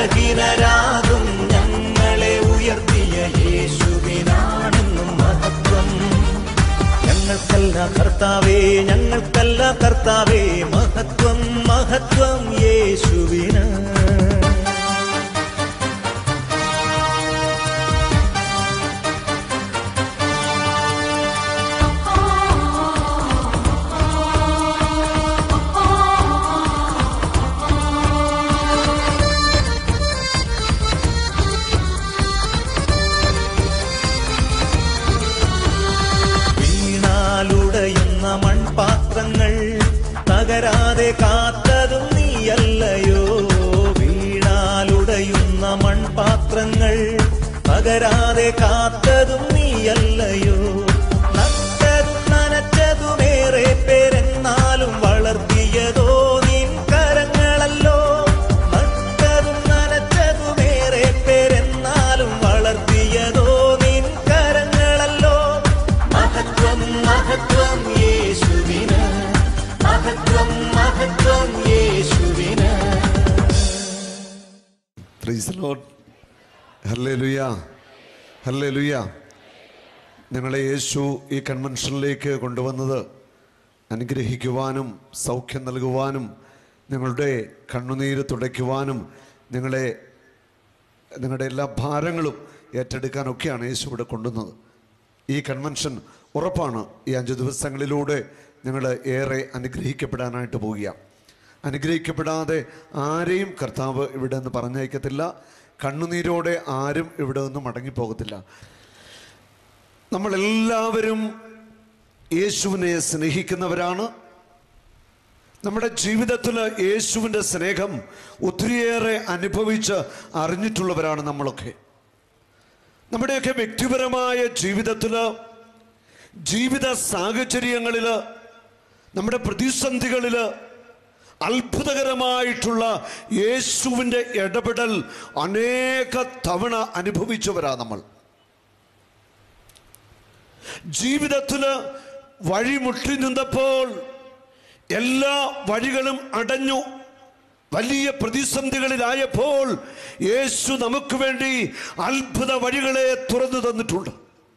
ബലഹീനരാകും ഞങ്ങളെ ഉയർത്തിയ യേശുവിനാണെന്നും മഹത്വം ഞങ്ങൾക്കല്ല കർത്താവേ ഞങ്ങൾക്കല്ല കർത്താവേ മഹത്വം മഹത്വം യേശുവിന് വീണാലുടയുന്ന മൺപാത്രങ്ങൾ തകരാതെ കാത്തതും നീയല്ലയോ വീണാലുടയുന്ന മൺപാത്രങ്ങൾ തകരാതെ കാത്തതും നീയല്ലയോ നട്ടതും നനച്ചതുമേറെ പേരെന്നാലും വളർത്തിയതോ നിൻ കരങ്ങളല്ലോ നട്ടതും നനച്ചതുമേറെ പേരെന്നാലും വളർത്തിയതോ നിൻ കരങ്ങളല്ലോ മഹത്വം മഹത്വം യേശുവിന് മഹത്വം മഹത്വം യേശുവിന് പ്രൈസ് ലോഡ് ഹല്ലേലൂയ ഹല്ലേലൂയ ഞങ്ങളെ യേശു ഈ കൺവെൻഷനിലേക്ക് കൊണ്ടുവന്നത് അനുഗ്രഹിക്കുവാനും സൗഖ്യം നൽകുവാനും നിങ്ങളുടെ കണ്ണുനീര് തുടയ്ക്കുവാനും നിങ്ങളെ നിങ്ങളുടെ എല്ലാ ഭാരങ്ങളും ഏറ്റെടുക്കാനൊക്കെയാണ് യേശു ഇവിടെ കൊണ്ടുവന്നത് ഈ കൺവെൻഷൻ ഉറപ്പാണ് ഈ അഞ്ച് ദിവസങ്ങളിലൂടെ നിങ്ങൾ ഏറെ അനുഗ്രഹിക്കപ്പെടാനായിട്ട് പോവുകയാണ് അനുഗ്രഹിക്കപ്പെടാതെ ആരെയും കർത്താവ് ഇവിടെ നിന്ന് പറഞ്ഞയക്കത്തില്ല കണ്ണുനീരോടെ ആരും ഇവിടെ നിന്ന് മടങ്ങിപ്പോകത്തില്ല നമ്മളെല്ലാവരും യേശുവിനെ സ്നേഹിക്കുന്നവരാണ് നമ്മുടെ ജീവിതത്തിൽ യേശുവിൻ്റെ സ്നേഹം ഒത്തിരിയേറെ അനുഭവിച്ച് അറിഞ്ഞിട്ടുള്ളവരാണ് നമ്മളൊക്കെ നമ്മുടെയൊക്കെ വ്യക്തിപരമായ ജീവിതത്തിൽ ജീവിത സാഹചര്യങ്ങളിൽ നമ്മുടെ പ്രതിസന്ധികളിൽ അത്ഭുതകരമായിട്ടുള്ള യേശുവിൻ്റെ ഇടപെടൽ അനേക തവണ അനുഭവിച്ചവരാ നമ്മൾ ജീവിതത്തിൽ വഴിമുട്ടി നിന്നപ്പോൾ എല്ലാ വഴികളും അടഞ്ഞു വലിയ പ്രതിസന്ധികളിലായപ്പോൾ യേശു നമുക്ക് വേണ്ടി അത്ഭുത വഴികളെ തുറന്നു തന്നിട്ടുണ്ട്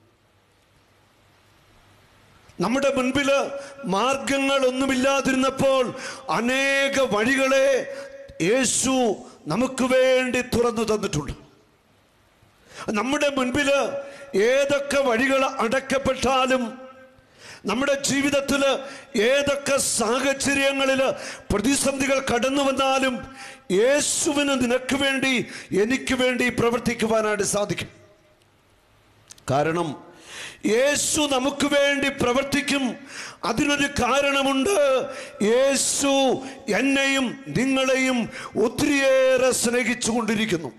നമ്മുടെ മുൻപിൽ മാർഗങ്ങൾ ഒന്നുമില്ലാതിരുന്നപ്പോൾ അനേക വഴികളെ യേശു നമുക്ക് വേണ്ടി തുറന്നു തന്നിട്ടുണ്ട് നമ്മുടെ മുൻപിൽ ഏതൊക്കെ വഴികൾ അടക്കപ്പെട്ടാലും നമ്മുടെ ജീവിതത്തിൽ ഏതൊക്കെ സാഹചര്യങ്ങളിൽ പ്രതിസന്ധികൾ കടന്നു വന്നാലും യേശുവിന് നിനക്ക് വേണ്ടി എനിക്ക് വേണ്ടി പ്രവർത്തിക്കുവാനായിട്ട് സാധിക്കും കാരണം യേശു നമുക്ക് വേണ്ടി പ്രവർത്തിക്കും അതിനൊരു കാരണമുണ്ട് യേശു എന്നെയും നിങ്ങളെയും ഒത്തിരിയേറെ സ്നേഹിച്ചു കൊണ്ടിരിക്കുന്നു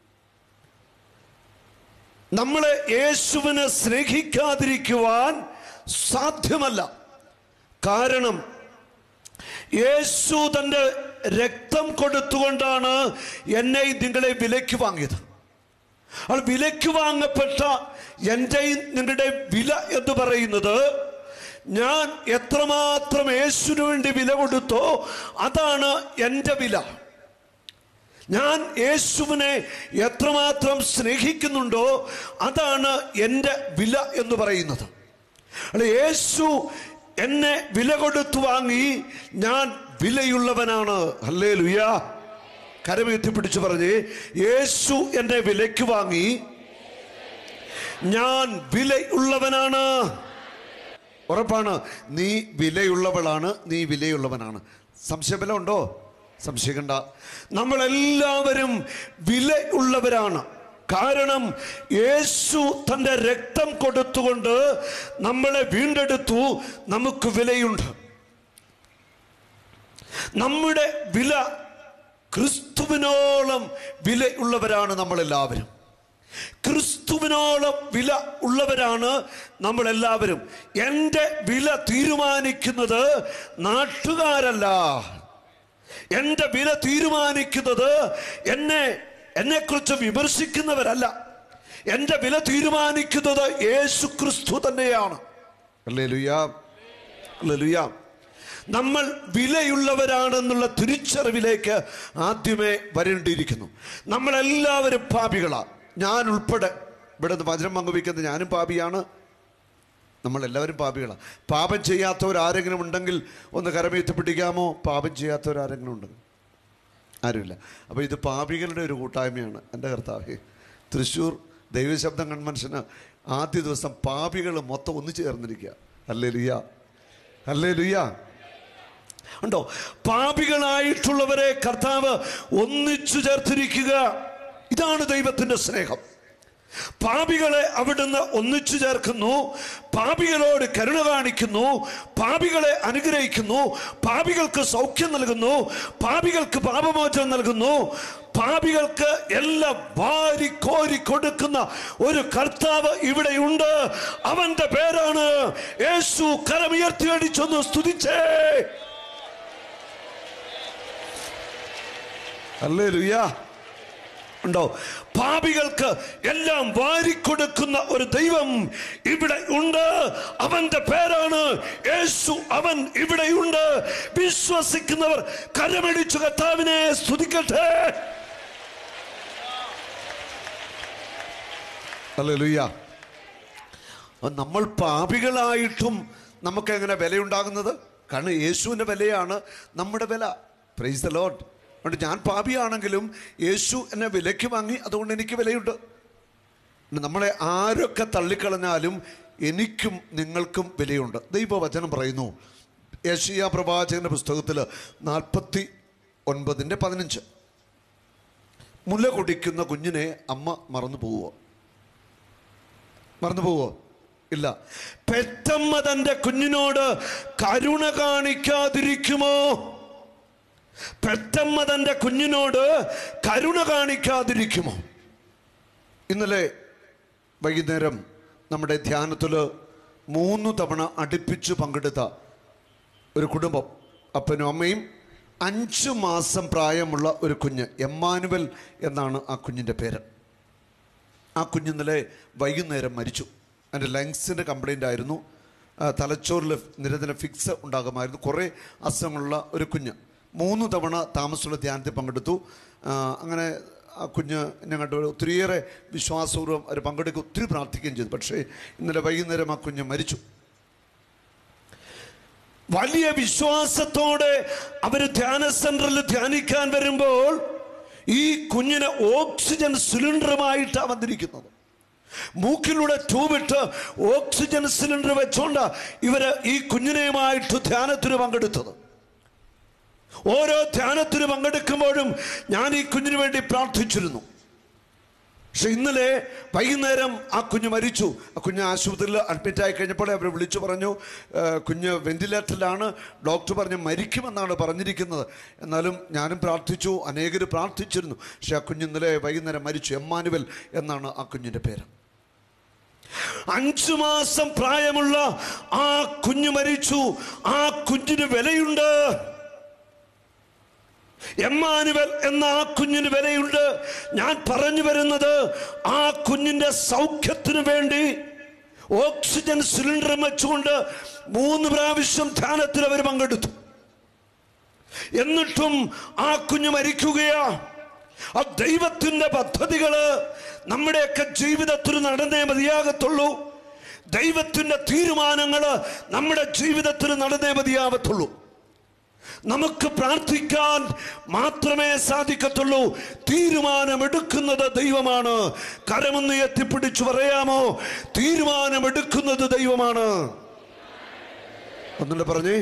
നമ്മളെ യേശുവിനെ സ്നേഹിക്കാതിരിക്കുവാൻ സാധ്യമല്ല കാരണം യേശു തൻ്റെ രക്തം കൊടുത്തുകൊണ്ടാണ് എന്നെ നിങ്ങളെ വിലയ്ക്ക് വാങ്ങിയത് അപ്പോൾ വിലയ്ക്ക് വാങ്ങപ്പെട്ട എൻ്റെയും നിങ്ങളുടെ വില എന്ന് പറയുന്നത് ഞാൻ എത്രമാത്രം യേശുവിന് വേണ്ടി വില കൊടുത്തോ അതാണ് എൻ്റെ വില ഞാൻ യേശുവിനെ എത്രമാത്രം സ്നേഹിക്കുന്നുണ്ടോ അതാണ് എൻ്റെ വില എന്ന് പറയുന്നത് അല്ല യേശു എന്നെ വില കൊടുത്തു വാങ്ങി ഞാൻ വിലയുള്ളവനാണ് അല്ലേ ലുയാ കരമുയർത്തി പിടിച്ചു പറഞ്ഞ് യേശു എന്നെ വിലയ്ക്ക് വാങ്ങി ഞാൻ വിലയുള്ളവനാണ് ഉറപ്പാണ് നീ വിലയുള്ളവളാണ് നീ വിലയുള്ളവനാണ് സംശയബലം ഉണ്ടോ സംശയിക്കണ്ട നമ്മളെല്ലാവരും വിലയുള്ളവരാണ് കാരണം യേശു തൻ്റെ രക്തം കൊടുത്തുകൊണ്ട് നമ്മളെ വീണ്ടെടുത്തു നമുക്ക് വിലയുണ്ട് നമ്മുടെ വില ക്രിസ്തുവിനോളം വിലയുള്ളവരാണ് നമ്മളെല്ലാവരും ക്രിസ്തുവിനോളം വില ഉള്ളവരാണ് നമ്മളെല്ലാവരും എൻ്റെ വില തീരുമാനിക്കുന്നത് നാട്ടുകാരല്ല എൻ്റെ വില തീരുമാനിക്കുന്നത് എന്നെ എന്നെക്കുറിച്ച് വിമർശിക്കുന്നവരല്ല എൻ്റെ വില തീരുമാനിക്കുന്നത് യേശു ക്രിസ്തു തന്നെയാണ് അല്ലേ ലുയാ നമ്മൾ വിലയുള്ളവരാണെന്നുള്ള തിരിച്ചറിവിലേക്ക് ആദ്യമേ വരേണ്ടിയിരിക്കുന്നു നമ്മളെല്ലാവരും പാപികളാണ് ഞാൻ ഉൾപ്പെടെ ഇവിടെ നിന്ന് വചനം പങ്കുവയ്ക്കുന്നത് ഞാനും പാപിയാണ് നമ്മളെല്ലാവരും പാപികളാണ് പാപം ചെയ്യാത്തവരാരെങ്കിലും ഉണ്ടെങ്കിൽ ഒന്ന് കരമേറ്റ് പിടിക്കാമോ പാപം ചെയ്യാത്തവരാരെങ്കിലും ഉണ്ടെങ്കിൽ ആരുമില്ല അപ്പോൾ ഇത് പാപികളുടെ ഒരു കൂട്ടായ്മയാണ് എൻ്റെ കർത്താവേ തൃശ്ശൂർ ദൈവശബ്ദം കൺവെൻഷന് ആദ്യ ദിവസം പാപികൾ മൊത്തം ഒന്നു ചേർന്നിരിക്കുക അല്ലേ ലുയ്യ അല്ലേ ലുയ്യ ഉണ്ടോ പാപികളായിട്ടുള്ളവരെ കർത്താവ് ഒന്നിച്ചു ചേർത്തിരിക്കുക ഇതാണ് ദൈവത്തിൻ്റെ സ്നേഹം പാപികളെ അവിടുന്ന് ഒന്നിച്ചു ചേർക്കുന്നു പാപികളോട് കരുണ കാണിക്കുന്നു പാപികളെ അനുഗ്രഹിക്കുന്നു പാപികൾക്ക് സൗഖ്യം നൽകുന്നു പാപികൾക്ക് പാപമോചനം നൽകുന്നു പാപികൾക്ക് എല്ലാം വാരി കോരി കൊടുക്കുന്ന ഒരു കർത്താവ് ഇവിടെയുണ്ട് അവന്റെ പേരാണ് യേശു കരമുയർത്തി അടിച്ചൊന്ന് സ്തുതിച്ചേ അല്ലേ ലുയ്യ ഉണ്ടോ പാപികൾക്ക് എല്ലാം വാരിക്കൊടുക്കുന്ന ഒരു ദൈവം ഇവിടെ ഉണ്ട് അവന്റെ പേരാണ് യേശു അവൻ ഇവിടെയുണ്ട് വിശ്വസിക്കുന്നവർ കരമടിച്ചു കർത്താവിനെ സ്തുതിക്കട്ടെ ഹല്ലേലൂയ അപ്പോൾ നമ്മൾ പാപികളായിട്ടും നമുക്ക് എങ്ങനെ വിലയുണ്ടാകുന്നത് കാരണം യേശുവിൻ്റെ വിലയാണ് നമ്മുടെ വില പ്രൈസ് ദ ലോഡ് അതുകൊണ്ട് ഞാൻ പാപിയാണെങ്കിലും യേശു എന്നെ വിലയ്ക്ക് വാങ്ങി അതുകൊണ്ട് എനിക്ക് വിലയുണ്ട് നമ്മളെ ആരൊക്കെ തള്ളിക്കളഞ്ഞാലും എനിക്കും നിങ്ങൾക്കും വിലയുണ്ട് ദൈവവചനം പറയുന്നു യേശിയ പ്രവാചകന്റെ പുസ്തകത്തിൽ നാൽപ്പത്തി ഒൻപതിൻ്റെ പതിനഞ്ച് മുല കുടിക്കുന്ന കുഞ്ഞിനെ അമ്മ മറന്നു പോവുക മറന്നു പോവോ ഇല്ല പെറ്റമ്മ തന്റെ കുഞ്ഞിനോട് കരുണ കാണിക്കാതിരിക്കുമോ പെറ്റമ്മ തന്റെ കുഞ്ഞിനോട് കരുണ കാണിക്കാതിരിക്കുമോ ഇന്നലെ വൈകുന്നേരം നമ്മുടെ ധ്യാനത്തിൽ മൂന്ന് തവണ അടുപ്പിച്ച് പങ്കെടുത്ത ഒരു കുടുംബം അപ്പനും അമ്മയും അഞ്ച് മാസം പ്രായമുള്ള ഒരു കുഞ്ഞ് എമ്മാനുവൽ എന്നാണ് ആ കുഞ്ഞിൻ്റെ പേര് ആ കുഞ്ഞിന്നലെ വൈകുന്നേരം മരിച്ചു അതിൻ്റെ ലങ്സിൻ്റെ കംപ്ലൈൻ്റ് ആയിരുന്നു ആ, തലച്ചോറിൽ നിരന്തരം ഫിക്സ് ഉണ്ടാകുമായിരുന്നു കുറേ അസുഖങ്ങളുള്ള ഒരു കുഞ്ഞ് മൂന്ന് തവണ താമസമുള്ള ധ്യാനത്തിൽ പങ്കെടുത്തു ആ, അങ്ങനെ ആ കുഞ്ഞ് ഞങ്ങളുടെ ഒത്തിരിയേറെ വിശ്വാസപൂർവ്വം അവർ പങ്കെടുക്കുക ഒത്തിരി പ്രാർത്ഥിക്കുകയും ചെയ്തു പക്ഷേ ഇന്നലെ വൈകുന്നേരം ആ കുഞ്ഞ് മരിച്ചു വലിയ വിശ്വാസത്തോടെ അവർ ധ്യാന സെന്ററിൽ ധ്യാനിക്കാൻ വരുമ്പോൾ ഈ കുഞ്ഞിന് ഓക്സിജൻ സിലിണ്ടറുമായിട്ടാണ് വന്നിരിക്കുന്നത് മൂക്കിലൂടെ ട്യൂബിട്ട് ഓക്സിജൻ സിലിണ്ടർ വെച്ചോണ്ട് ഇവര് ഈ കുഞ്ഞിനെയുമായിട്ട് ധ്യാനത്തിന് പങ്കെടുത്തത് ഓരോ ധ്യാനത്തിന് പങ്കെടുക്കുമ്പോഴും ഞാൻ ഈ കുഞ്ഞിന് വേണ്ടി പ്രാർത്ഥിച്ചിരുന്നു പക്ഷെ ഇന്നലെ വൈകുന്നേരം ആ കുഞ്ഞ് മരിച്ചു ആ കുഞ്ഞ് ആശുപത്രിയിൽ അഡ്മിറ്റ് ആയി കഴിഞ്ഞപ്പോൾ അവർ വിളിച്ചു പറഞ്ഞു "ആ, കുഞ്ഞ് വെന്റിലേറ്ററിലാണ് ഡോക്ടർ പറഞ്ഞു മരിക്കുമെന്നാണ് പറഞ്ഞിരിക്കുന്നത് എന്നാലും ഞാനും പ്രാർത്ഥിച്ചു അനേകർ പ്രാർത്ഥിച്ചിരുന്നു പക്ഷെ ആ കുഞ്ഞ് ഇന്നലെ വൈകുന്നേരം മരിച്ചു എമ്മാനുവൽ എന്നാണ് ആ കുഞ്ഞിൻ്റെ പേര് അഞ്ചു മാസം പ്രായമുള്ള ആ കുഞ്ഞ് മരിച്ചു ആ കുഞ്ഞിന് വിലയുണ്ട് എമ്മാനുവൽ എന്ന ആ കുഞ്ഞിന് വിലയുണ്ട് ഞാൻ പറഞ്ഞു വരുന്നത് ആ കുഞ്ഞിന്റെ സൗഖ്യത്തിന് വേണ്ടി ഓക്സിജൻ സിലിണ്ടർ വെച്ചുകൊണ്ട് മൂന്ന് പ്രാവശ്യം ധ്യാനത്തിൽ അവർ പങ്കെടുത്തു എന്നിട്ടും ആ കുഞ്ഞ് മരിക്കുകയാ ആ ദൈവത്തിന്റെ പദ്ധതികള് നമ്മുടെയൊക്കെ ജീവിതത്തിൽ നടന്നേ മതിയാകത്തുള്ളൂ ദൈവത്തിന്റെ തീരുമാനങ്ങള് നമ്മുടെ ജീവിതത്തിൽ നടന്നേ മതിയാകത്തുള്ളൂ നമുക്ക് പ്രാർത്ഥിക്കാൻ മാത്രമേ സാധിക്കത്തുള്ളൂ തീരുമാനമെടുക്കുന്നത് ദൈവമാണ് കരമൊന്ന് എത്തിപ്പിടിച്ചു പറയാമോ തീരുമാനമെടുക്കുന്നത് ദൈവമാണ് ഒന്നുകൂടെ പറഞ്ഞേ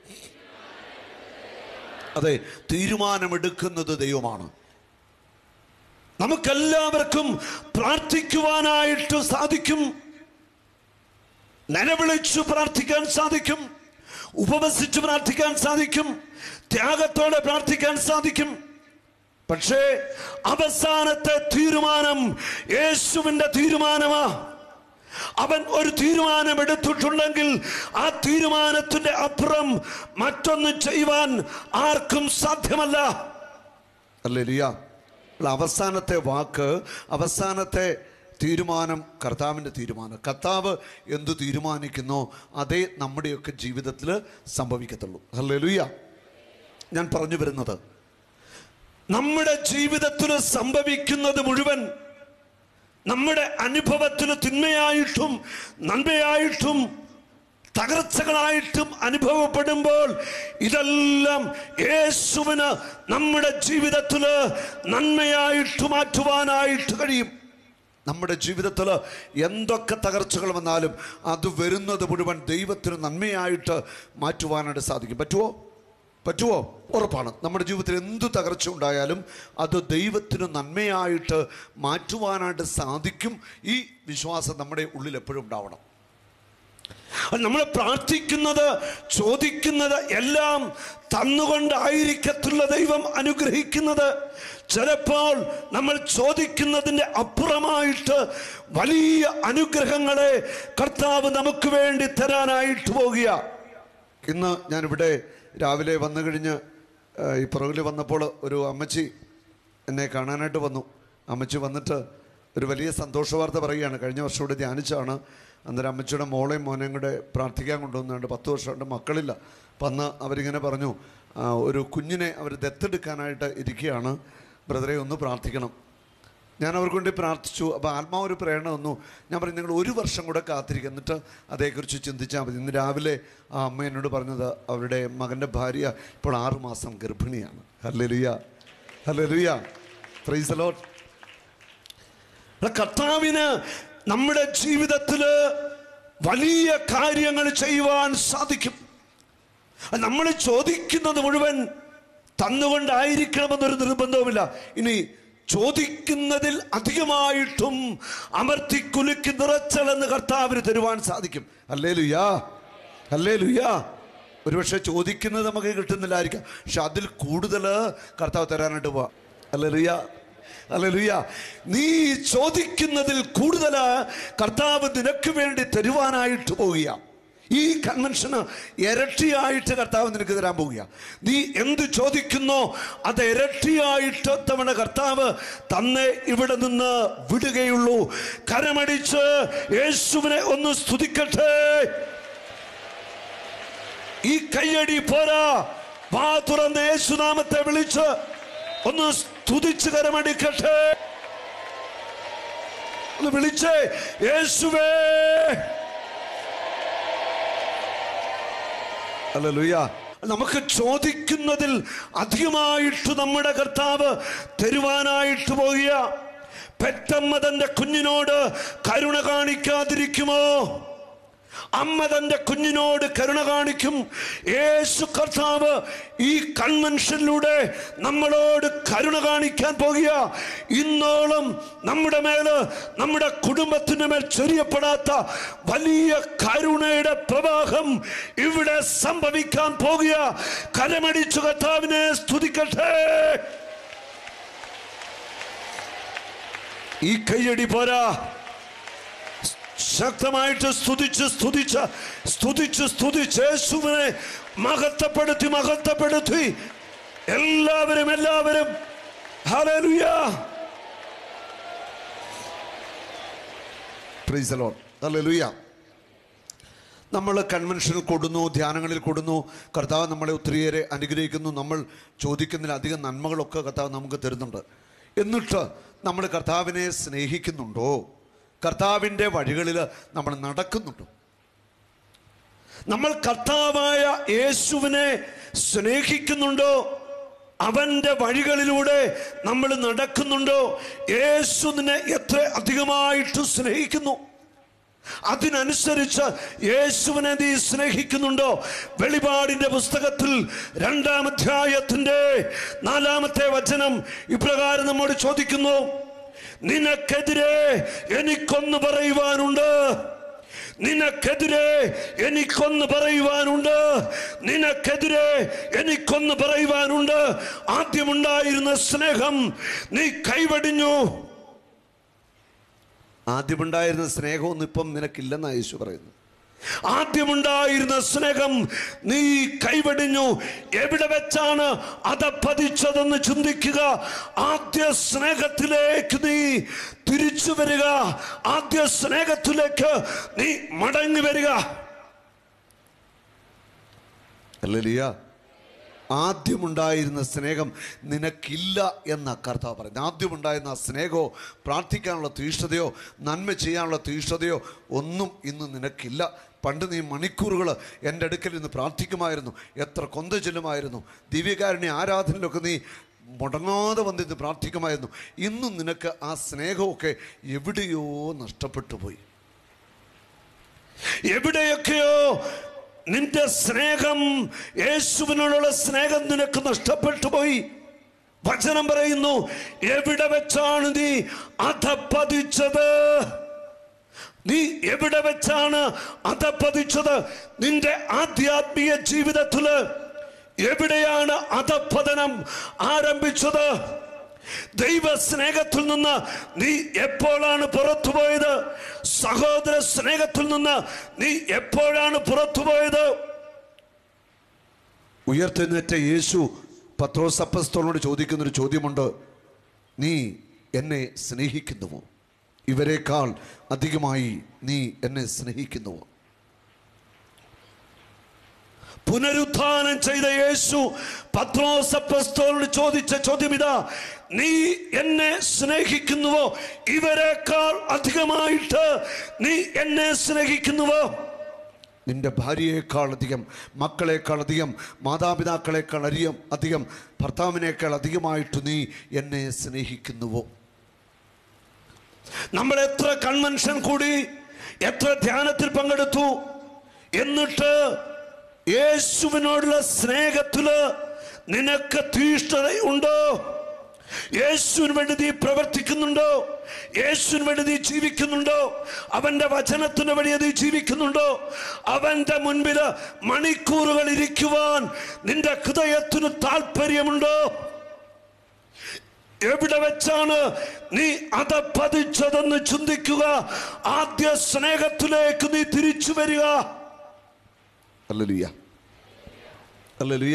അതെ തീരുമാനമെടുക്കുന്നത് ദൈവമാണ് നമുക്കെല്ലാവർക്കും പ്രാർത്ഥിക്കുവാനായിട്ട് സാധിക്കും നിലവിളിച്ചു പ്രാർത്ഥിക്കാൻ സാധിക്കും ഉപവസിച്ച് പ്രാർത്ഥിക്കാൻ സാധിക്കും ത്യാഗത്തോടെ പ്രാർത്ഥിക്കാൻ സാധിക്കും പക്ഷേ അവസാനത്തെ തീരുമാനം യേശുവിന്റെ തീരുമാനമാ അവൻ ഒരു തീരുമാനം എടുത്തിട്ടുണ്ടെങ്കിൽ ആ തീരുമാനത്തിന്റെ അപ്പുറം മറ്റൊന്ന് ചെയ്യുവാൻ ആർക്കും സാധ്യമല്ല അല്ലേ ലിയ അവസാനത്തെ വാക്ക് അവസാനത്തെ തീരുമാനം കർത്താവിൻ്റെ തീരുമാനം കർത്താവ് എന്തു തീരുമാനിക്കുന്നോ അതേ നമ്മുടെയൊക്കെ ജീവിതത്തിൽ സംഭവിക്കത്തുള്ളൂ ഹല്ലേലൂയ ഞാൻ പറഞ്ഞു വരുന്നത് നമ്മുടെ ജീവിതത്തിൽ സംഭവിക്കുന്നത് മുഴുവൻ നമ്മുടെ അനുഭവത്തിൽ തിന്മയായിട്ടും നന്മയായിട്ടും തകർച്ചകളായിട്ടും അനുഭവപ്പെടുമ്പോൾ ഇതെല്ലാം യേശുവിന് നമ്മുടെ ജീവിതത്തിൽ നന്മയായിട്ട് മാറ്റുവാനായിട്ട് കഴിയും നമ്മുടെ ജീവിതത്തിൽ എന്തൊക്കെ തകർച്ചകൾ വന്നാലും അത് വരുന്നത് മുഴുവൻ ദൈവത്തിന് നന്മയായിട്ട് മാറ്റുവാനായിട്ട് സാധിക്കും പറ്റുമോ പറ്റുമോ ഉറപ്പാണ് നമ്മുടെ ജീവിതത്തിൽ എന്തു തകർച്ച ഉണ്ടായാലും അത് ദൈവത്തിന് നന്മയായിട്ട് മാറ്റുവാനായിട്ട് സാധിക്കും ഈ വിശ്വാസം നമ്മുടെ ഉള്ളിൽ എപ്പോഴും ഉണ്ടാവണം നമ്മൾ പ്രാർത്ഥിക്കുന്നത് ചോദിക്കുന്നത് എല്ലാം തന്നുകൊണ്ടായിരിക്കത്തുള്ള ദൈവം അനുഗ്രഹിക്കുന്നത് ചിലപ്പോൾ നമ്മൾ ചോദിക്കുന്നതിൻ്റെ അപ്പുറമായിട്ട് വലിയ അനുഗ്രഹങ്ങളെ കർത്താവ് നമുക്ക് വേണ്ടി തരാനായിട്ട് പോകുക ഇന്ന് ഞാനിവിടെ രാവിലെ വന്നു കഴിഞ്ഞ് ആ, ഈ പുറകിൽ വന്നപ്പോൾ ഒരു അമ്മച്ചി എന്നെ കാണാനായിട്ട് വന്നു അമ്മച്ചി വന്നിട്ട് ഒരു വലിയ സന്തോഷ വാർത്ത പറയുകയാണ് കഴിഞ്ഞ വർഷം ഇവിടെ ധ്യാനിച്ചാണ് അന്നേരം അമ്മച്ചിയുടെ മോളെയും മോനെയും കൂടെ പ്രാർത്ഥിക്കാൻ കൊണ്ടുവന്നുണ്ട് പത്ത് വർഷമായിട്ട് മക്കളില്ല അപ്പം അന്ന് അവരിങ്ങനെ പറഞ്ഞു ആ, ഒരു കുഞ്ഞിനെ അവർ ദത്തെടുക്കാനായിട്ട് ഇരിക്കുകയാണ് ബ്രദറെ ഒന്ന് പ്രാർത്ഥിക്കണം ഞാൻ അവർക്ക് വേണ്ടി പ്രാർത്ഥിച്ചു അപ്പോൾ ആത്മാവ് ഒരു പ്രേരണ വന്നു ഞാൻ പറഞ്ഞു നിങ്ങൾ ഒരു വർഷം കൂടെ കാത്തിരിക്കുക എന്നിട്ട് അതേക്കുറിച്ച് ചിന്തിച്ചാൽ മതി ഇന്ന് രാവിലെ ആ അമ്മ എന്നോട് പറഞ്ഞത് അവരുടെ മകൻ്റെ ഭാര്യ ഇപ്പോൾ ആറു മാസം ഗർഭിണിയാണ് ഹല്ലേലൂയ ഹല്ലേലൂയ പ്രൈസ് ലോട്ട് കർത്താവിന് നമ്മുടെ ജീവിതത്തിൽ വലിയ കാര്യങ്ങൾ ചെയ്യുവാൻ സാധിക്കും നമ്മൾ ചോദിക്കുന്നത് മുഴുവൻ തന്നുകൊണ്ടായിരിക്കണമെന്നൊരു നിർബന്ധവുമില്ല ഇനി ചോദിക്കുന്നതിൽ അധികമായിട്ടും അമർത്തിക്കുലുക്കി നിറച്ചലെന്ന് കർത്താവിന് തരുവാൻ സാധിക്കും അല്ലേ ലുയാ അല്ലേ ലുയാ ഒരുപക്ഷെ ചോദിക്കുന്നത് നമുക്ക് കിട്ടുന്നില്ലായിരിക്കാം പക്ഷെ അതിൽ കൂടുതൽ കർത്താവ് തരാനായിട്ട് പോവാ അല്ലേ ലുയാ അല്ലേലൂയ നീ ചോദിക്കുന്നതിൽ കൂടുതൽ കർത്താവ് നിനക്ക് വേണ്ടി തരുവാനായിട്ട് പോവുക ഈ കൺവെൻഷന് ഇരട്ടിയായിട്ട് കർത്താവ് നിനക്ക് തരാൻ പോവുക നീ എന്ത് ചോദിക്കുന്നോ അത് ഇരട്ടിയായിട്ട് തവണ കർത്താവ് തന്നെ ഇവിടെ നിന്ന് വിടുകയുള്ളൂ കരമടിച്ച് യേശുവിനെ ഒന്ന് സ്തുതിക്കട്ടെ ഈ കയ്യടി പോരാ വാ തുറന്ന് യേശുനാമത്തെ വിളിച്ച് ഒന്ന് സ്തുതിച്ച് കരമടിക്കട്ടെ ഒന്ന് വിളിച്ചേ യേശുവേ അല്ലലുയ്യ നമുക്ക് ചോദിക്കുന്നതിൽ അധികമായിട്ട് നമ്മുടെ കർത്താവ് തരുവാനായിട്ട് പോകുക പെറ്റമ്മ തന്റെ കുഞ്ഞിനോട് കരുണ കാണിക്കാതിരിക്കുമോ അമ്മ തന്റെ കുഞ്ഞിനോട് കരുണ കാണിക്കും യേശു കർത്താവ് ഈ കൺവെൻഷനിലൂടെ നമ്മളോട് കരുണ കാണിക്കാൻ പോകുക ഇന്നോളം നമ്മുടെ മേല് നമ്മുടെ കുടുംബത്തിന് മേൽ ചൊരിയപ്പെടാത്ത വലിയ കരുണയുടെ പ്രവാഹം ഇവിടെ സംഭവിക്കാൻ പോകുക കരമടിച്ചു കർത്താവിനെ സ്തുതിക്കട്ടെ ഈ കയ്യടി പോരാ ശക്തമായിട്ട് സ്തുതിച്ച് സ്തുതിച്ച് സ്തുതിച്ച് സ്തുതിച്ച് യേശുവിനെ മഹത്വപ്പെടുത്തി മഹത്വപ്പെടുത്തി എല്ലാവരും എല്ലാവരും ഹല്ലേലൂയ പ്രൈസ് ലോർഡ് ഹല്ലേലൂയ നമ്മൾ കൺവെൻഷനിൽ കൊടുന്നു ധ്യാനങ്ങളിൽ കൊടുന്നു കർത്താവ് നമ്മളെ ഒത്തിരിയേറെ അനുഗ്രഹിക്കുന്നു നമ്മൾ ചോദിക്കുന്നതിലധികം നന്മകളൊക്കെ കർത്താവ് നമുക്ക് തരുന്നുണ്ട് എന്നിട്ട് നമ്മൾ കർത്താവിനെ സ്നേഹിക്കുന്നുണ്ടോ കർത്താവിൻ്റെ വഴികളിൽ നമ്മൾ നടക്കുന്നുണ്ടോ നമ്മൾ കർത്താവായ യേശുവിനെ സ്നേഹിക്കുന്നുണ്ടോ അവന്റെ വഴികളിലൂടെ നമ്മൾ നടക്കുന്നുണ്ടോ യേശു നിന്നെ എത്ര അധികമായിട്ട് സ്നേഹിക്കുന്നു അതിനനുസരിച്ച് യേശുവിനെ നീ സ്നേഹിക്കുന്നുണ്ടോ വെളിപാടിന്റെ പുസ്തകത്തിൽ രണ്ടാം അധ്യായത്തിന്റെ നാലാമത്തെ വചനം ഇപ്രകാരം നമ്മോട് ചോദിക്കുന്നു നിനക്കെതിരെ എനിക്കൊന്ന് പറയുവാനുണ്ട് നിനക്കെതിരെ എനിക്കൊന്ന് പറയുവാനുണ്ട് നിനക്കെതിരെ എനിക്കൊന്ന് പറയുവാനുണ്ട് ആദ്യമുണ്ടായിരുന്ന സ്നേഹം നീ കൈവടിഞ്ഞു ആദ്യമുണ്ടായിരുന്ന സ്നേഹമൊന്നും ഇപ്പം നിനക്കില്ലെന്നാണ് യേശു പറയുന്നു ആദ്യമുണ്ടായിരുന്ന സ്നേഹം നീ കൈവടിഞ്ഞു എവിടെ വെച്ചാണ് അത് പതിച്ചതെന്ന് ചിന്തിക്കുക ആദ്യ സ്നേഹത്തിലേക്ക് നീ തിരിച്ചു വരിക ആദ്യ സ്നേഹത്തിലേക്ക് നീ മടങ്ങി വരിക അല്ലലിയ ആദ്യമുണ്ടായിരുന്ന സ്നേഹം നിനക്കില്ല എന്ന കർത്താവ് പറയുന്നത് ആദ്യമുണ്ടായിരുന്ന ആ സ്നേഹമോ പ്രാർത്ഥിക്കാനുള്ള തീഷ്ണതയോ നന്മ ചെയ്യാനുള്ള തീഷ്ണതയോ ഒന്നും ഇന്ന് നിനക്കില്ല പണ്ട് നീ മണിക്കൂറുകൾ എൻ്റെ അടുക്കൽ നിന്ന് പ്രാർത്ഥിക്കുമായിരുന്നു എത്ര കൊന്ത ചെല്ലുമായിരുന്നു ദിവ്യകാരുണ്യ ആരാധനയിലൊക്കെ നീ മുടങ്ങാതെ വന്നിരുന്ന് പ്രാർത്ഥിക്കുമായിരുന്നു ഇന്നും നിനക്ക് ആ സ്നേഹമൊക്കെ എവിടെയോ നഷ്ടപ്പെട്ടു പോയി എവിടെയൊക്കെയോ നിന്റെ സ്നേഹം യേശുവിനോടുള്ള സ്നേഹം നിനക്ക് നഷ്ടപ്പെട്ടു പോയി വചനം പറയുന്നു എവിടെ വെച്ചാണ് നീ അധപ്പതിച്ചത് നീ എവിടെ വെച്ചാണ് അധപ്പതിച്ചത് നിന്റെ ആധ്യാത്മിക ജീവിതത്തില് എവിടെയാണ് അധപ്പതനം ആരംഭിച്ചത് ദൈവ സ്നേഹത്തിൽ നിന്ന് നീ എപ്പോഴാണ് പുറത്തുപോയത് സഹോദര സ്നേഹത്തിൽ നിന്ന് നീ എപ്പോഴാണ് പുറത്തുപോയത് ഉയർത്തെഴുന്നേറ്റ യേശു പത്രോസ് അപ്പസ്തോലോട് ചോദിക്കുന്നൊരു ചോദ്യമുണ്ട് നീ എന്നെ സ്നേഹിക്കുന്നുവോ ഇവരെക്കാൾ അധികമായി നീ എന്നെ സ്നേഹിക്കുന്നുവോ പുനരുത്ഥാനം ചെയ്ത യേശു പത്രോസ് അപ്പസ്തോലോട് ചോദിച്ച ചോദ്യം ഇതാ നീ എന്നെ സ്നേഹിക്കുന്നുവോ ഇവരെക്കാൾ അധികമായിട്ട് നീ എന്നെ സ്നേഹിക്കുന്നുവോ നിന്റെ ഭാര്യയേക്കാൾ അധികം മക്കളേക്കാൾ അധികം മാതാപിതാക്കളെക്കാൾ അധികം അധികം ഭർത്താവിനേക്കാൾ അധികമായിട്ട് നീ എന്നെ സ്നേഹിക്കുന്നുവോ നമ്മൾ എത്ര കൺവെൻഷൻ കൂടി എത്ര ധ്യാനത്തിൽ പങ്കെടുത്തു എന്നിട്ട് യേശുവിനോടുള്ള സ്നേഹത്തില് നിനക്ക് തീഷ്ണത ഉണ്ടോ യേശുവിന് വേണ്ടി നീ പ്രവർത്തിക്കുന്നുണ്ടോ യേശുവിന് വേണ്ടി നീ ജീവിക്കുന്നുണ്ടോ അവന്റെ വചനത്തിന് വഴി നീ ജീവിക്കുന്നുണ്ടോ അവന്റെ മുൻപില് മണിക്കൂറുകൾ ഇരിക്കുവാൻ നിന്റെ ഹൃദയത്തിന് താല്പര്യമുണ്ടോ എവിടെ വെച്ചാണ് നീ അത് പതിച്ചതെന്ന് ചിന്തിക്കുക ആദ്യ സ്നേഹത്തിലേക്ക് നീ തിരിച്ചു വരിക അല്ലലുയ അല്ലലുയ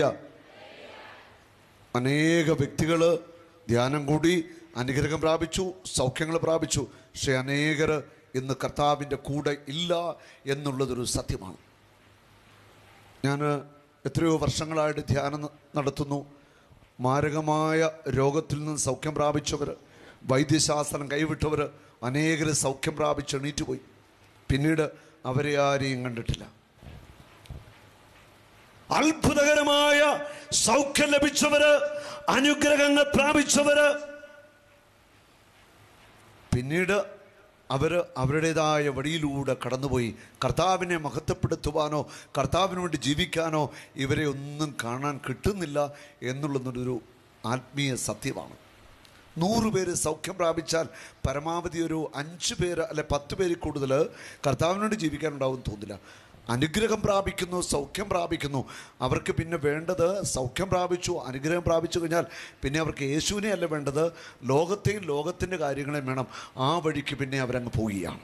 അനേക വ്യക്തികൾ ധ്യാനം കൂടി അനുഗ്രഹം പ്രാപിച്ചു സൗഖ്യങ്ങൾ പ്രാപിച്ചു പക്ഷെ അനേകർ ഇന്ന് കർത്താവിൻ്റെ കൂടെ ഇല്ല എന്നുള്ളതൊരു സത്യമാണ് ഞാൻ എത്രയോ വർഷങ്ങളായിട്ട് ധ്യാനം ന- നടത്തുന്നു മാരകമായ രോഗത്തിൽ നിന്ന് സൗഖ്യം പ്രാപിച്ചവർ വൈദ്യശാസ്ത്രം കൈവിട്ടവർ അനേകർ സൗഖ്യം പ്രാപിച്ച് എണീറ്റുപോയി പിന്നീട് അവരെ ആരെയും കണ്ടിട്ടില്ല അത്ഭുതകരമായ സൗഖ്യം ലഭിച്ചവര് അനുഗ്രഹങ്ങൾ പ്രാപിച്ചവര് പിന്നീട് അവർ അവരുടേതായ വഴിയിലൂടെ കടന്നുപോയി കർത്താവിനെ മഹത്വപ്പെടുത്തുവാനോ കർത്താവിന് വേണ്ടി ജീവിക്കാനോ ഇവരെ ഒന്നും കാണാൻ കിട്ടുന്നില്ല എന്നുള്ളതൊരു ആത്മീയ സത്യമാണ് നൂറ് പേര് സൗഖ്യം പ്രാപിച്ചാൽ പരമാവധി ഒരു അഞ്ച് പേര് അല്ലെ പത്ത് പേര് കൂടുതൽ കർത്താവിന് വേണ്ടി ജീവിക്കാനുണ്ടാവും തോന്നില്ല അനുഗ്രഹം പ്രാപിക്കുന്നു സൗഖ്യം പ്രാപിക്കുന്നു അവർക്ക് പിന്നെ വേണ്ടത് സൗഖ്യം പ്രാപിച്ചു അനുഗ്രഹം പ്രാപിച്ചു കഴിഞ്ഞാൽ പിന്നെ അവർക്ക് യേശുവിനെ അല്ല വേണ്ടത് ലോകത്തെയും ലോകത്തിൻ്റെ കാര്യങ്ങളെയും വേണം ആ വഴിക്ക് പിന്നെ അവരങ്ങ് പോവുകയാണ്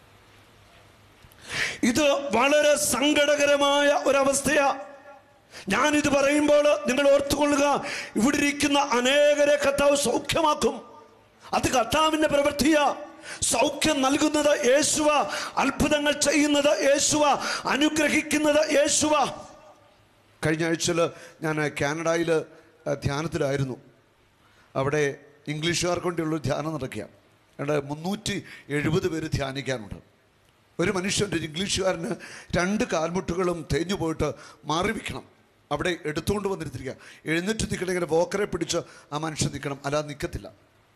ഇത് വളരെ സങ്കടകരമായ ഒരവസ്ഥയാ ഞാനിത് പറയുമ്പോൾ നിങ്ങൾ ഓർത്തുകൊള്ളുക ഇവിടെ ഇരിക്കുന്ന അനേകരെ കർത്താവ് സൗഖ്യമാക്കും അത് കർത്താവിന്റെ പ്രവൃത്തിയാ സൗഖ്യം നൽകുന്നത് യേശുവ അത്ഭുതങ്ങൾ ചെയ്യുന്നത് യേശുവ അനുഗ്രഹിക്കുന്നത് യേശുവ കഴിഞ്ഞ ആഴ്ചയിൽ ഞാൻ കാനഡയിൽ ധ്യാനത്തിലായിരുന്നു അവിടെ ഇംഗ്ലീഷുകാർക്ക് വേണ്ടിയുള്ളൊരു ധ്യാനം നടക്കുകയാണ് അവിടെ മുന്നൂറ്റി എഴുപത് പേര് ധ്യാനിക്കാനുണ്ട് ഒരു മനുഷ്യൻ്റെ ഒരു ഇംഗ്ലീഷുകാരന് രണ്ട് കാൽമുട്ടുകളും തേഞ്ഞു പോയിട്ട് മാറി വയ്ക്കണം അവിടെ എടുത്തുകൊണ്ട് വന്നിരുത്തിരിക്കുക എഴുന്നേറ്റ് നിൽക്കണം ഇങ്ങനെ വോക്കറെ പിടിച്ച് ആ മനുഷ്യൻ നിൽക്കണം അല്ലാതെ നിൽക്കത്തില്ല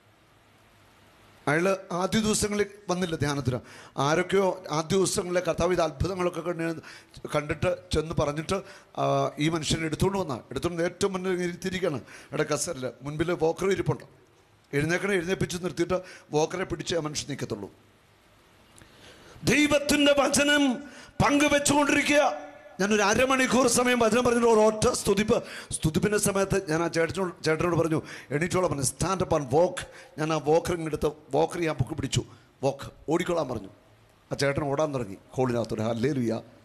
അയാൾ ആദ്യ ദിവസങ്ങളിൽ വന്നില്ല ധ്യാനത്തിന് ആരൊക്കെയോ ആദ്യ ദിവസങ്ങളിലെ കർത്താവ് ഇത് അത്ഭുതങ്ങളൊക്കെ കണ്ട് കണ്ടിട്ട് ചെന്ന് പറഞ്ഞിട്ട് ആ, ഈ മനുഷ്യനെ എടുത്തുകൊണ്ട് വന്ന എടുത്തുകൊണ്ട് ഏറ്റവും മുന്നിൽ ഇരുത്തിയിരിക്കുകയാണ് ഇവിടെ കസറിൽ മുൻപിൽ വോക്കർ ഇരിപ്പുണ്ട് എഴുന്നേക്കണേ എഴുന്നേപ്പിച്ച് നിർത്തിയിട്ട് വോക്കറെ പിടിച്ച് ആ മനുഷ്യൻ നിൽക്കത്തുള്ളൂ ദൈവത്തിന്റെ വചനം പങ്കുവെച്ചുകൊണ്ടിരിക്കുക ഞാനൊരു അരമണിക്കൂർ സമയം വചനം പറഞ്ഞിട്ട് ഒരു ഒറ്റ സ്തുതിപ്പ് സ്തുതിപ്പിൻ്റെ സമയത്ത് ഞാൻ ആ ചേട്ടനോട് ചേട്ടനോട് പറഞ്ഞു എണീറ്റോളം പറഞ്ഞു സ്റ്റാൻഡ് അപ്പ് ആൻഡ് വോക്ക് ഞാൻ ആ വോക്കറിങ് എടുത്ത് വോക്കർ ഞാൻ പൊക്കി പിടിച്ചു വോക്ക് ഓടിക്കോളാൻ പറഞ്ഞു ആ ചേട്ടൻ ഓടാൻ തുടങ്ങി ഹോളിനകത്തൊരു ഹല്ലേ ലുയ്യ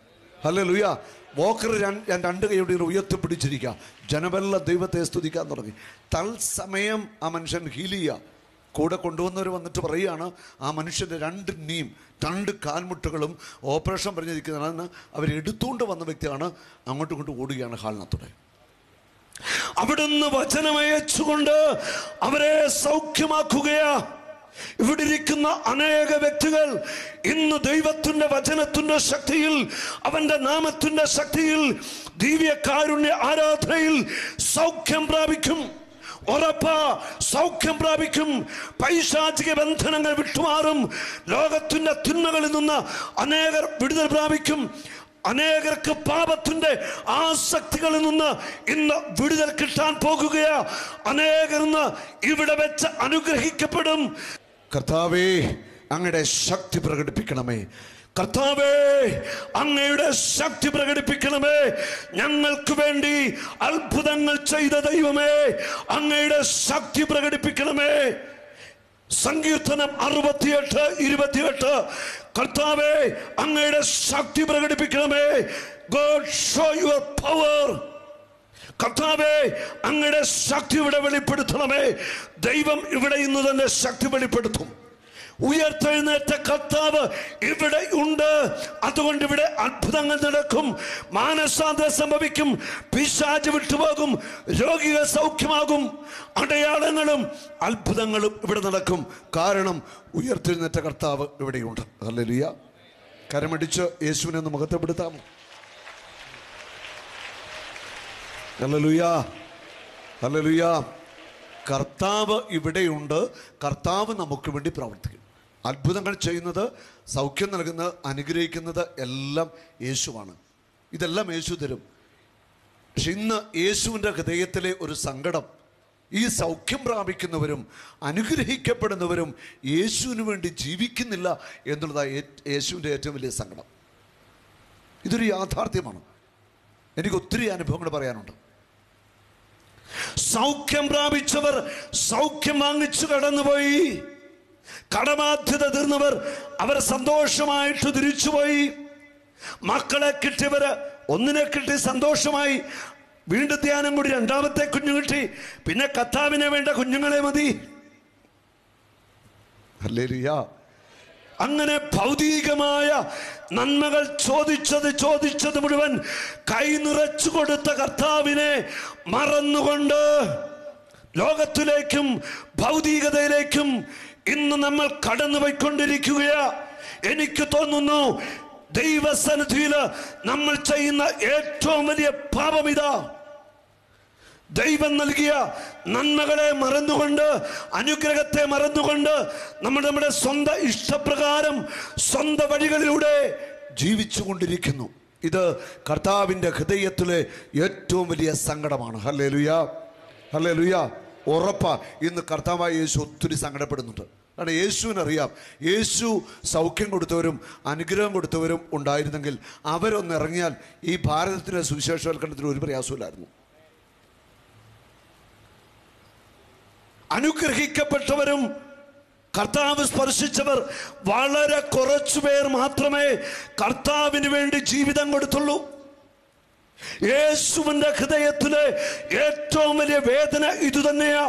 അല്ലേ ലുയ വോക്കർ രണ്ട് ഞാൻ രണ്ട് കൈയോടെ ഇങ്ങനെ ഉയർത്തിപ്പിടിച്ചിരിക്കുക ജനമെല്ലാം ദൈവത്തെ സ്തുതിക്കാൻ തുടങ്ങി തത്സമയം ആ മനുഷ്യൻ ഹീൽ ചെയ്യുക കൂടെ കൊണ്ടുവന്നവർ വന്നിട്ട് പറയുകയാണ് ആ മനുഷ്യൻ്റെ രണ്ട് നീം രണ്ട് കാൽമുട്ടുകളും ഓപ്പറേഷൻ പറഞ്ഞിരിക്കുന്നതാണ് അവർ എടുത്തുകൊണ്ട് വന്ന വ്യക്തിയാണ് അങ്ങോട്ടും ഇങ്ങോട്ടും ഓടുകയാണ് ഹാളിനകത്തൂടെ അവിടുന്ന് വചനമയച്ചുകൊണ്ട് അവരെ സൗഖ്യമാക്കുകയാ ഇവിടെ ഇരിക്കുന്ന അനേക വ്യക്തികൾ ഇന്ന് ദൈവത്തിന്റെ വചനത്തിന്റെ ശക്തിയിൽ അവന്റെ നാമത്തിന്റെ ശക്തിയിൽ ദിവ്യകാരുണ്യ ആരാധനയിൽ സൗഖ്യം പ്രാപിക്കും ഉറപ്പ സൗഖ്യം പ്രാപിക്കും പൈശാചിക ബന്ധനങ്ങൾ വിട്ടുമാറും ലോകത്തിന്റെ തിന്മകളിൽ നിന്ന് അനേകർ വിടുതൽ പ്രാപിക്കും അനേകർക്ക് പാപത്തിന്റെ ആസക്തികളിൽ നിന്ന് ഇന്ന് വിടുതൽ കിട്ടാൻ പോകുകയാ അനേകർ ഇന്ന് ഇവിടെ വെച്ച് അനുഗ്രഹിക്കപ്പെടും കർത്താവേ അങ്ങയുടെ ശക്തി പ്രകടിപ്പിക്കണമേ കർത്താവേ അങ്ങയുടെ ശക്തി പ്രകടിപ്പിക്കണമേ ഞങ്ങൾക്ക് വേണ്ടി അത്ഭുതങ്ങൾ ചെയ്ത ദൈവമേ അങ്ങയുടെ ശക്തി പ്രകടിപ്പിക്കണമേ സങ്കീർത്തനം അറുപത്തിയെട്ട് ഇരുപത്തിയെട്ട് കർത്താവേ അങ്ങയുടെ ശക്തി പ്രകടിപ്പിക്കണമേ ഗോഡ് ഷോ യുവർ പവർ കർത്താവേ അങ്ങയുടെ ശക്തി ഇവിടെ വെളിപ്പെടുത്തണമേ ദൈവം ഇവിടെ ഇന്ന് തന്നെ ശക്തി വെളിപ്പെടുത്തും ഉയർത്തെഴുന്നേറ്റ കർത്താവ് ഇവിടെ ഉണ്ട് അതുകൊണ്ട് ഇവിടെ അത്ഭുതങ്ങൾ നടക്കും മാനസാന്തരം സംഭവിക്കും പിശാച് വിട്ടുപോകും രോഗികൾ സൗഖ്യമാകും അടയാളങ്ങളും അത്ഭുതങ്ങളും ഇവിടെ നടക്കും കാരണം ഉയർത്തെഴുന്നേറ്റ കർത്താവ് ഇവിടെയുണ്ട് ഹല്ലേലൂയ കരമടിച്ച് യേശുവിനെ ഒന്ന് മുഖത്തെപ്പെടുത്താമോ ഹല്ലേലൂയ ഹല്ലേലൂയ കർത്താവ് ഇവിടെയുണ്ട് കർത്താവ് നമുക്ക് വേണ്ടി പ്രവർത്തിക്കും അത്ഭുതങ്ങൾ ചെയ്യുന്നത് സൗഖ്യം നൽകുന്നത് അനുഗ്രഹിക്കുന്നത് എല്ലാം യേശുവാണ് ഇതെല്ലാം യേശു തരും പക്ഷെ ഇന്ന് യേശുവിൻ്റെ ഹൃദയത്തിലെ ഒരു സങ്കടം ഈ സൗഖ്യം പ്രാപിക്കുന്നവരും അനുഗ്രഹിക്കപ്പെടുന്നവരും യേശുവിന് വേണ്ടി ജീവിക്കുന്നില്ല എന്നുള്ളതാണ് ഏ- യേശുവിൻ്റെ ഏറ്റവും വലിയ സങ്കടം ഇതൊരു യാഥാർത്ഥ്യമാണ് എനിക്ക് ഒത്തിരി അനുഭവങ്ങൾ പറയാനുണ്ട് സൗഖ്യം പ്രാപിച്ചവർ സൗഖ്യം വാങ്ങിച്ചു കടന്നുപോയി കടബാധ്യത തീർന്നവർ അവർ സന്തോഷമായിട്ട് തിരിച്ചുപോയി മക്കളെ കിട്ടിയവര് ഒന്നിനെ കിട്ടി സന്തോഷമായി വീണ്ടും ധ്യാനം കൂടി രണ്ടാമത്തെ കുഞ്ഞു കിട്ടി പിന്നെ കത്താവിനെ വേണ്ട കുഞ്ഞുങ്ങളെ മതി ഹല്ലേലൂയ അങ്ങനെ ഭൗതികമായ നന്മകൾ ചോദിച്ചത് ചോദിച്ചത് മുഴുവൻ കൈ നിറച്ചു കൊടുത്ത കർത്താവിനെ മറന്നുകൊണ്ട് ലോകത്തിലേക്കും ഭൗതികതയിലേക്കും ഇന്ന് നമ്മൾ കടന്നുപോയിക്കൊണ്ടിരിക്കുകയാ എനിക്ക് തോന്നുന്നു ദൈവസന്നിധിയിൽ നമ്മൾ ചെയ്യുന്ന ഏറ്റവും വലിയ പാപം ഇതാ ദൈവം നൽകിയ നന്മകളെ മറന്നുകൊണ്ട് അനുഗ്രഹത്തെ മറന്നുകൊണ്ട് നമ്മൾ നമ്മുടെ സ്വന്തം ഇഷ്ടപ്രകാരം സ്വന്തം വഴികളിലൂടെ ജീവിച്ചു കൊണ്ടിരിക്കുന്നു ഇത് കർത്താവിൻ്റെ ഹൃദയത്തിലെ ഏറ്റവും വലിയ സങ്കടമാണ് ഹല്ലേ ലുയ ഹല്ലേ ലുയ ഉറപ്പാ ഇന്ന് കർത്താവായ യേശു ഒത്തിരി സങ്കടപ്പെടുന്നുണ്ട് കാരണം യേശുവിനറിയാം യേശു സൗഖ്യം കൊടുത്തവരും അനുഗ്രഹം കൊടുത്തവരും ഉണ്ടായിരുന്നെങ്കിൽ അവരൊന്ന് ഇറങ്ങിയാൽ ഈ ഭാരതത്തിലെ സുവിശേഷവൽക്കരണത്തിന് ഒരു പ്രയാസമില്ലായിരുന്നു അനുഗ്രഹിക്കപ്പെട്ടവരും കർത്താവ് സ്പർശിച്ചവർ വളരെ കുറച്ചു പേർ മാത്രമേ കർത്താവിന് വേണ്ടി ജീവിതം കൊടുത്തുള്ളൂ യേശുവിന്റെ ഹൃദയത്തിലെ ഏറ്റവും വലിയ വേദന ഇതുതന്നെയാ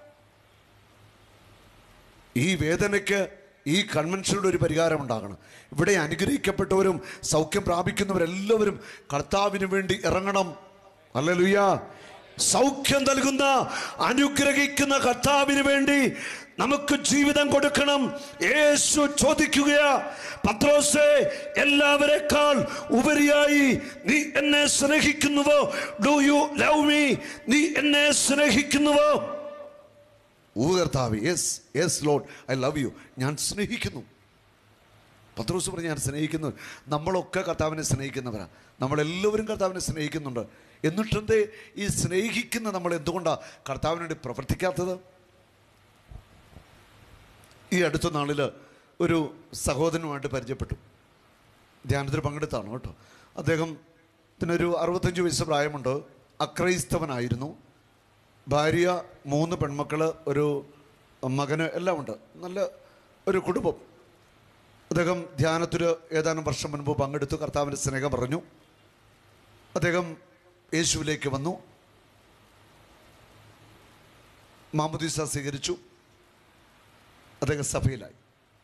ഈ വേദനയ്ക്ക് ഈ കൺവെൻഷനുടെ ഒരു പരിഹാരം ഉണ്ടാകണം ഇവിടെ അനുഗ്രഹിക്കപ്പെട്ടവരും സൗഖ്യം പ്രാപിക്കുന്നവരെല്ലാവരും കർത്താവിന് വേണ്ടി ഇറങ്ങണം അല്ലലുയ്യ സൗഖ്യം നൽകുന്ന അനുഗ്രഹിക്കുന്ന കർത്താവിന് വേണ്ടി നമുക്ക് ജീവിതം കൊടുക്കണം യേശു ചോദിക്കുകയാ പത്രോസേ എല്ലാവരെക്കാൾ ഉപരിയായി നീ എന്നെ സ്നേഹിക്കുന്നുവോ ഡു യു ലവ് മീ നീ എന്നെ സ്നേഹിക്കുന്നുവോ ഊ കർത്താവ് yes yes lord I love you ഞാൻ സ്നേഹിക്കുന്നു പത്രോസ് പറഞ്ഞ് ഞാൻ സ്നേഹിക്കുന്നു നമ്മളൊക്കെ കർത്താവിനെ സ്നേഹിക്കുന്നവരാണ് നമ്മളെല്ലാവരും കർത്താവിനെ സ്നേഹിക്കുന്നുണ്ട് എന്നിട്ടെന്തേ ഈ സ്നേഹിക്കുന്ന നമ്മൾ എന്തുകൊണ്ടാണ് കർത്താവിന് വേണ്ടി പ്രവർത്തിക്കാത്തത് ഈ അടുത്ത നാളിൽ ഒരു സഹോദരനുമായിട്ട് പരിചയപ്പെട്ടു ധ്യാനത്തിൽ പങ്കെടുത്താണ് കേട്ടോ അദ്ദേഹത്തിനൊരു അറുപത്തഞ്ച് വയസ്സ് പ്രായമുണ്ട് അക്രൈസ്തവനായിരുന്നു ഭാര്യ മൂന്ന് പെൺമക്കൾ ഒരു മകന് എല്ലാം ഉണ്ട് നല്ല ഒരു കുടുംബം അദ്ദേഹം ധ്യാനത്തിൽ ഏതാനും വർഷം മുൻപ് പങ്കെടുത്തു കർത്താവിൻ്റെ സ്നേഹം പറഞ്ഞു അദ്ദേഹം യേശുവിലേക്ക് വന്നു മാമുദീസ സ്വീകരിച്ചു അദ്ദേഹം സഭയിലായി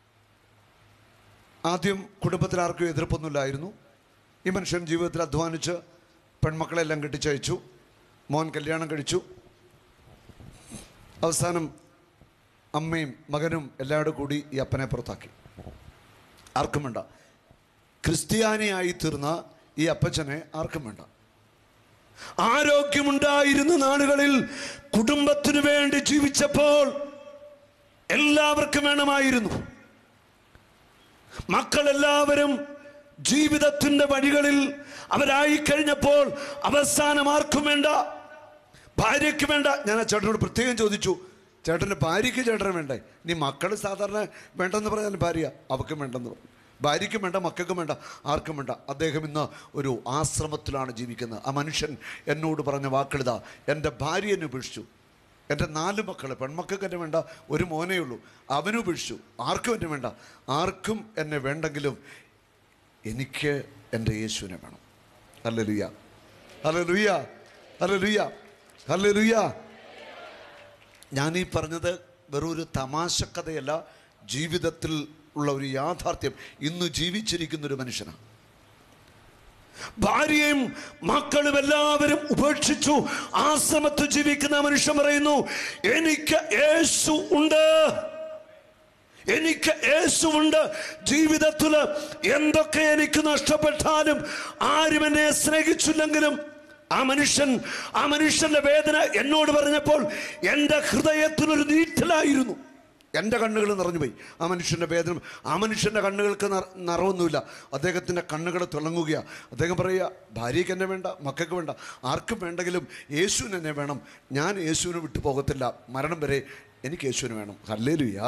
ആദ്യം കുടുംബത്തിൽ ആർക്കും എതിർപ്പൊന്നുമില്ലായിരുന്നു ഈ മനുഷ്യൻ ജീവിതത്തിൽ അധ്വാനിച്ച് പെൺമക്കളെല്ലാം കെട്ടിച്ചയച്ചു മോൻ കല്യാണം കഴിച്ചു അവസാനം അമ്മയും മകനും എല്ലാവരും കൂടി ഈ അപ്പനെ പുറത്താക്കി ആർക്കും വേണ്ട ക്രിസ്ത്യാനിയായി തീർന്ന ഈ അപ്പച്ചനെ ആർക്കും വേണ്ട ആരോഗ്യമുണ്ടായിരുന്ന നാളുകളിൽ കുടുംബത്തിനു വേണ്ടി ജീവിച്ചപ്പോൾ എല്ലാവർക്കും വേണമായിരുന്നു മക്കളെല്ലാവരും ജീവിതത്തിന്റെ വഴികളിൽ അവരായി കഴിഞ്ഞപ്പോൾ അവസാനം ആർക്കും വേണ്ട ഭാര്യയ്ക്ക് വേണ്ട ഞാൻ ആ ചേട്ടനോട് പ്രത്യേകം ചോദിച്ചു ചേട്ടൻ്റെ ഭാര്യയ്ക്ക് ചേട്ടന് വേണ്ടേ നീ മക്കൾ സാധാരണ വേണ്ടെന്ന് പറഞ്ഞാൽ ഭാര്യ അവക്കും വേണ്ടെന്ന് പറഞ്ഞു ഭാര്യയ്ക്കും വേണ്ട മക്കൾക്കും വേണ്ട ആർക്കും വേണ്ട അദ്ദേഹം ഇന്ന് ഒരു ആശ്രമത്തിലാണ് ജീവിക്കുന്നത് ആ മനുഷ്യൻ എന്നോട് പറഞ്ഞ വാക്കളിതാ എൻ്റെ ഭാര്യ എന്നെ ഉപേക്ഷിച്ചു എൻ്റെ നാല് മക്കൾ പെൺമക്കൾക്ക് എന്നെ വേണ്ട ഒരു മോനേ ഉള്ളൂ അവനും ഉപേക്ഷിച്ചു ആർക്കും എന്നെ വേണ്ട ആർക്കും എന്നെ വേണ്ടെങ്കിലും എനിക്ക് എൻ്റെ യേശുവിനെ വേണം അല്ല ലുയ്യ അല്ല ലുയ്യ അല്ല ലുയ്യ അല്ല ലുയ്യ ഞാൻ ഈ പറഞ്ഞത് വെറും ഒരു തമാശ കഥയല്ല ജീവിതത്തിൽ ഉള്ള ഒരു യാഥാർത്ഥ്യം ഇന്ന് ജീവിച്ചിരിക്കുന്ന ഒരു മനുഷ്യനാണ് ഭാര്യയും മക്കളും എല്ലാവരും ഉപേക്ഷിച്ചു ആശ്രമത്തിൽ ജീവിക്കുന്ന മനുഷ്യൻ പറയുന്നു എനിക്ക് യേശു ഉണ്ട് എനിക്ക് യേശുവുണ്ട് ജീവിതത്തിൽ എന്തൊക്കെ എനിക്ക് നഷ്ടപ്പെട്ടാലും ആരും എന്നെ സ്നേഹിച്ചില്ലെങ്കിലും ആ മനുഷ്യൻ ആ മനുഷ്യന്റെ വേദന എന്നോട് പറഞ്ഞപ്പോൾ എൻ്റെ ഹൃദയത്തിനൊരു നീറ്റലായിരുന്നു എൻ്റെ കണ്ണുകൾ നിറഞ്ഞുപോയി ആ മനുഷ്യൻ്റെ വേദന ആ മനുഷ്യൻ്റെ കണ്ണുകൾക്ക് നിറ- നിറവൊന്നുമില്ല അദ്ദേഹത്തിൻ്റെ കണ്ണുകൾ തിളങ്ങുകയാണ് അദ്ദേഹം പറയുക ഭാര്യയ്ക്ക് എന്നെ വേണ്ട മക്കൾക്ക് വേണ്ട ആർക്കും വേണ്ടെങ്കിലും യേശുവിന് എന്നെ വേണം ഞാൻ യേശുവിനെ വിട്ടു പോകത്തില്ല മരണം വരെ എനിക്ക് യേശുവിന് വേണം ഹല്ലേലുയാ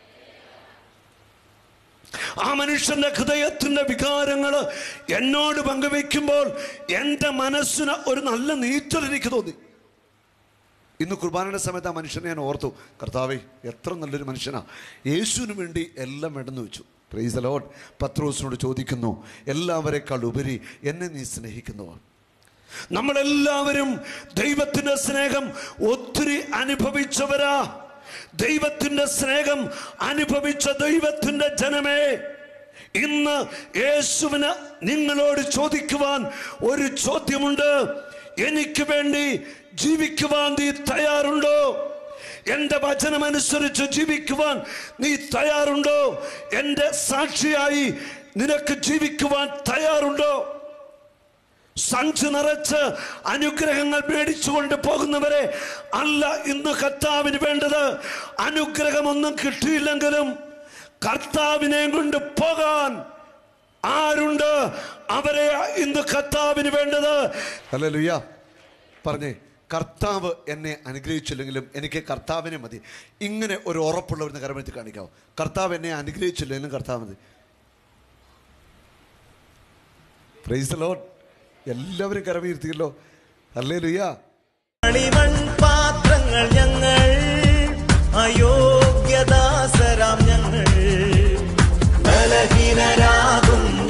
ആ മനുഷ്യന്റെ ഹൃദയത്തിന്റെ വികാരങ്ങൾ എന്നോട് പങ്കുവെക്കുമ്പോൾ എൻ്റെ മനസ്സിന് ഒരു നല്ല നീറ്റൽ എനിക്ക് തോന്നി ഇന്ന് കുർബാനയുടെ സമയത്ത് ആ മനുഷ്യനെ ഞാൻ ഓർത്തു കർത്താവേ എത്ര നല്ലൊരു മനുഷ്യനാ യേശുവിന് വേണ്ടി എല്ലാം വേണ്ടെന്ന് വെച്ചു പ്രൈസ് ലോഡ് പത്രോസിനോട് ചോദിക്കുന്നു എല്ലാവരെക്കാൾ ഉപരി എന്നെ നീ സ്നേഹിക്കുന്നവർ നമ്മളെല്ലാവരും ദൈവത്തിന്റെ സ്നേഹം ഒത്തിരി അനുഭവിച്ചവരാ ദൈവത്തിന്റെ സ്നേഹം അനുഭവിച്ച ദൈവത്തിന്റെ ജനമേ ഇന്ന് യേശുവിന് നിങ്ങളോട് ചോദിക്കുവാൻ ഒരു ചോദ്യമുണ്ട് എനിക്ക് വേണ്ടി ജീവിക്കുവാൻ നീ തയ്യാറുണ്ടോ എന്റെ വചനമനുസരിച്ച് ജീവിക്കുവാൻ നീ തയ്യാറുണ്ടോ എന്റെ സാക്ഷിയായി നിനക്ക് ജീവിക്കുവാൻ തയ്യാറുണ്ടോ സഞ്ചി നിറച്ച് അനുഗ്രഹങ്ങൾ മേടിച്ചുകൊണ്ട് പോകുന്നവരെ അല്ല ഇന്ന് കർത്താവിന് വേണ്ടത് അനുഗ്രഹമൊന്നും കിട്ടിയില്ലെങ്കിലും കർത്താവിനെ കൊണ്ട് പോകാൻ ആരുണ്ട് അവരെ ഇന്ന് കർത്താവിന് വേണ്ടത് അല്ല ലുയ്യ പറഞ്ഞേ കർത്താവ് എന്നെ അനുഗ്രഹിച്ചില്ലെങ്കിലും എനിക്ക് കർത്താവിനെ മതി ഇങ്ങനെ ഒരു ഉറപ്പുള്ളവരുന്ന് കരമെടുത്ത് കാണിക്കാവോ കർത്താവ് എന്നെ അനുഗ്രഹിച്ചില്ലെങ്കിലും കർത്താവ് മതി പ്രൈസ് ലോഡ് എല്ലാവരും കരമീർത്തിയല്ലോ അല്ലേ ലുയ്യ കളിമൺ പാത്രങ്ങൾ ഞങ്ങൾ അയോഗ്യദാസരാം ഞങ്ങൾ ബലഹീനരാകും